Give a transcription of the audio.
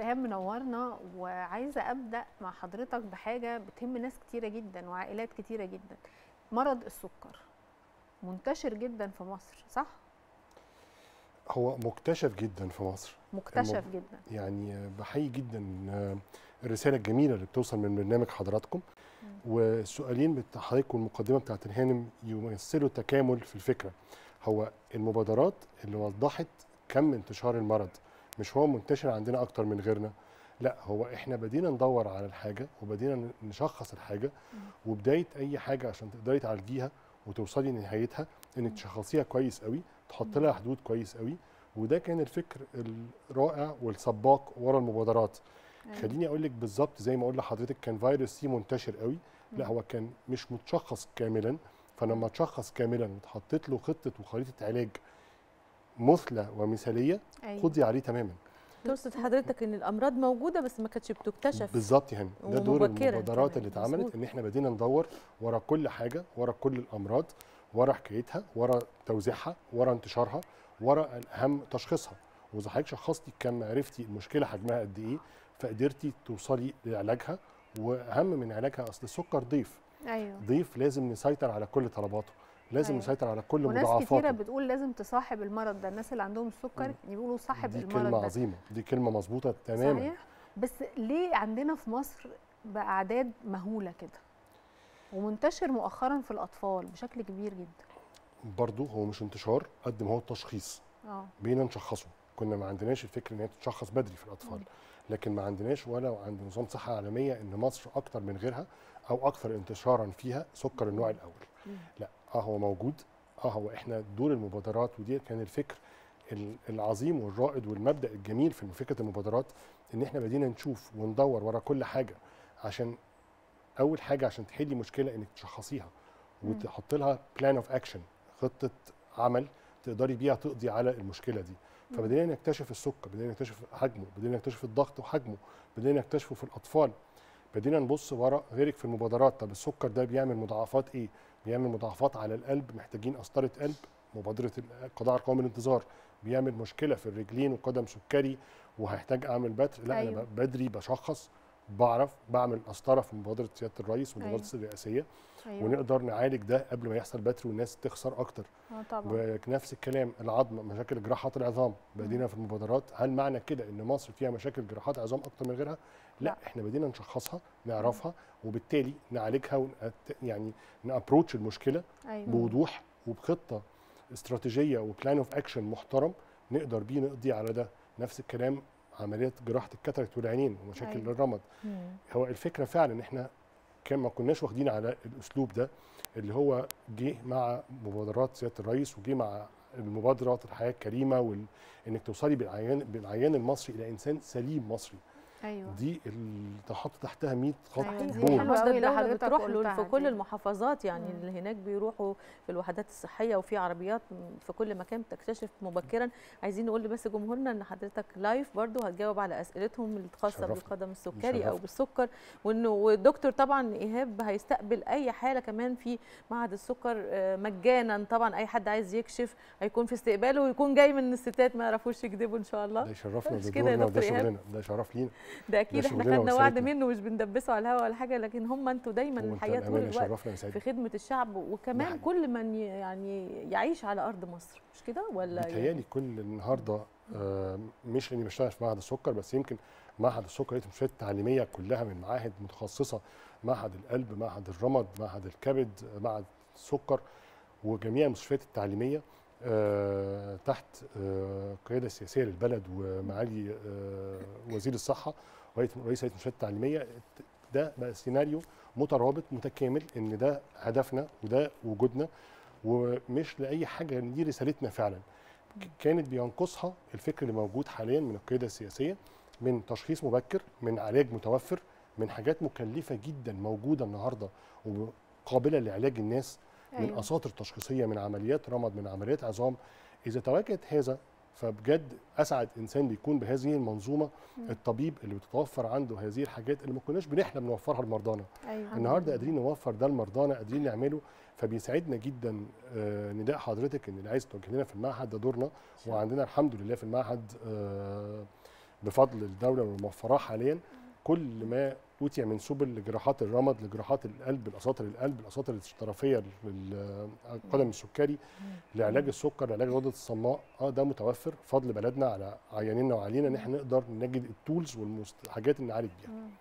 ايهاب منورنا وعايزه ابدا مع حضرتك بحاجه بتهم ناس كتيره جدا وعائلات كتيره جدا مرض السكر منتشر جدا في مصر صح هو مكتشف جدا في مصر مكتشف جدا يعني بحيي جدا الرساله الجميله اللي بتوصل من برنامج حضراتكم والسؤالين بتاع حضرتك والمقدمه بتاعت الهانم يمثلوا تكامل في الفكره هو المبادرات اللي وضحت كم انتشار المرض مش هو منتشر عندنا اكتر من غيرنا لا هو احنا بدينا ندور على الحاجه وبدينا نشخص الحاجه وبدايه اي حاجه عشان تقدري تعالجيها وتوصلي لنهايتها انك تشخصيها كويس قوي تحط لها حدود كويس قوي وده كان الفكر الرائع والسباق ورا المبادرات خليني اقول لك بالظبط زي ما اقول لحضرتك كان فيروس سي منتشر قوي لا هو كان مش متشخص كاملا فلما اتشخص كاملا واتحطت له خطه وخريطه علاج مثلى ومثاليه أيوة. قضي عليه تماما تقصد حضرتك ان الامراض موجوده بس ما كانتش بتكتشف بالظبط يعني ده دور ومبكراً المبادرات كمان. اللي اتعملت مظبوط. ان احنا بدينا ندور ورا كل حاجه ورا كل الامراض ورا حكايتها ورا توزيعها ورا انتشارها ورا الاهم تشخيصها واذا حضرتك شخصتي كم عرفتي المشكله حجمها قد ايه فقدرتي توصلي لعلاجها واهم من علاجها اصل السكر ضيف ايوه ضيف لازم نسيطر على كل طلباته لازم أيوة. نسيطر على كل وناس كتيره مضاعفاته بتقول لازم تصاحب المرض ده الناس اللي عندهم السكر يقولوا صاحب دي المرض كلمه ده عظيمه دي كلمه مظبوطه تماما صحيح بس ليه عندنا في مصر باعداد مهوله كده ومنتشر مؤخرا في الاطفال بشكل كبير جدا برضه هو مش انتشار قد ما هو التشخيص اه بقينا نشخصه كنا ما عندناش الفكر ان هي تتشخص بدري في الاطفال لكن ما عندناش ولا عند نظام صحه عالميه ان مصر اكتر من غيرها او اكثر انتشارا فيها سكر النوع الاول لا اه هو موجود اه هو احنا دور المبادرات ودي كان الفكر ال- العظيم والرائد والمبدا الجميل في فكره المبادرات ان احنا بدينا نشوف وندور ورا كل حاجه عشان اول حاجه عشان تحلي مشكله انك تشخصيها وتحط لها بلان اوف اكشن خطه عمل تقدري بيها تقضي على المشكله دي فبدينا نكتشف السكر بدينا نكتشف حجمه بدينا نكتشف الضغط وحجمه بدينا نكتشفه في الاطفال بدينا نبص ورا غيرك في المبادرات طب السكر ده بيعمل مضاعفات ايه بيعمل مضاعفات على القلب محتاجين قسطره قلب مبادره القضاء على قوام الانتظار بيعمل مشكله في الرجلين وقدم سكري وهحتاج اعمل بتر لا أيوة. انا ب- بدري بشخص بعرف بعمل قسطره في مبادره سياده الرئيس والمبادره أيوة. الرئاسيه ايوه ونقدر نعالج ده قبل ما يحصل بتر والناس تخسر اكتر اه طبعا ونفس الكلام العظم مشاكل جراحات العظام بدينا في المبادرات هل معنى كده ان مصر فيها مشاكل جراحات عظام اكتر من غيرها لا, لا. احنا بدينا نشخصها نعرفها وبالتالي نعالجها ون... يعني نابروتش المشكله ايوه بوضوح وبخطه استراتيجيه وبلان اوف اكشن محترم نقدر بيه نقضي على ده نفس الكلام عمليات جراحه الكاتراكت والعينين ومشاكل أيوة. الرمد هو الفكره فعلا ان احنا كان ما كناش واخدين على الاسلوب ده اللي هو جه مع مبادرات سياده الرئيس وجه مع المبادره الحياه الكريمه وال... انك توصلي بالعيان بالعيان المصري الى انسان سليم مصري ايوه دي اللي تحط تحتها 100 خط أيوة، دي بول حلوة أوي اللي الدولة حضرتك بتروح له قلتها في كل دي. المحافظات يعني مم. اللي هناك بيروحوا في الوحدات الصحيه وفي عربيات في كل مكان بتكتشف مبكرا عايزين نقول بس جمهورنا ان حضرتك لايف برضو هتجاوب على اسئلتهم الخاصه شرفنا. بالقدم السكري او يشرفنا. بالسكر وانه والدكتور طبعا ايهاب هيستقبل اي حاله كمان في معهد السكر آه، مجانا طبعا اي حد عايز يكشف هيكون في استقباله ويكون جاي من الستات ما يعرفوش يكذبوا ان شاء الله ده يشرفنا مش ده كده يا دورنا وده دكتور إيهاب؟ شغلنا ده شرف لينا ده اكيد ده احنا شغلنا خدنا وعد ورسالتنا. منه مش بندبسه على الهوا ولا حاجه لكن هم انتوا دايما وانت الحقيقه طول الامانه الوقت شرفنا في وسعدنا خدمه الشعب وكمان حقيقي. كل من ي- يعني يعيش على ارض مصر مش كده ولا بيتهيألي كل النهارده آه، مش لاني بشتغل في معهد السكر بس يمكن معهد السكر لقيت المستشفيات التعليميه كلها من معاهد متخصصه معهد القلب معهد الرمد معهد الكبد معهد السكر وجميع المستشفيات التعليميه آه، تحت آه، القياده السياسيه للبلد ومعالي آه، وزير الصحه ورئيس رئيس هيئه المستشفيات التعليميه ده بقى سيناريو مترابط متكامل ان ده هدفنا وده وجودنا ومش لاي حاجه دي رسالتنا فعلا ك- كانت بينقصها الفكر اللي موجود حاليا من القياده السياسيه من تشخيص مبكر من علاج متوفر من حاجات مكلفه جدا موجوده النهارده وقابله لعلاج الناس من أيوة. اساطر تشخيصيه من عمليات رمد من عمليات عظام اذا تواجد هذا فبجد اسعد انسان بيكون بهذه المنظومه الطبيب اللي بتتوفر عنده هذه الحاجات اللي ما كناش بنحلم نوفرها لمرضانا ايوه النهارده قادرين نوفر ده لمرضانا قادرين نعمله فبيسعدنا جدا آه، نداء حضرتك ان اللي عايز توجه لنا في المعهد ده دورنا وعندنا الحمد لله في المعهد آه، بفضل الدوله الموفراه حاليا كل ما اوتي من سبل لجراحات الرمد لجراحات القلب الاساطر القلب الاساطر الطرفيه للقدم السكري لعلاج السكر لعلاج الغدد الصماء اه ده متوفر فضل بلدنا على عيانينا وعلينا ان احنا نقدر نجد التولز والحاجات اللي نعالج بيها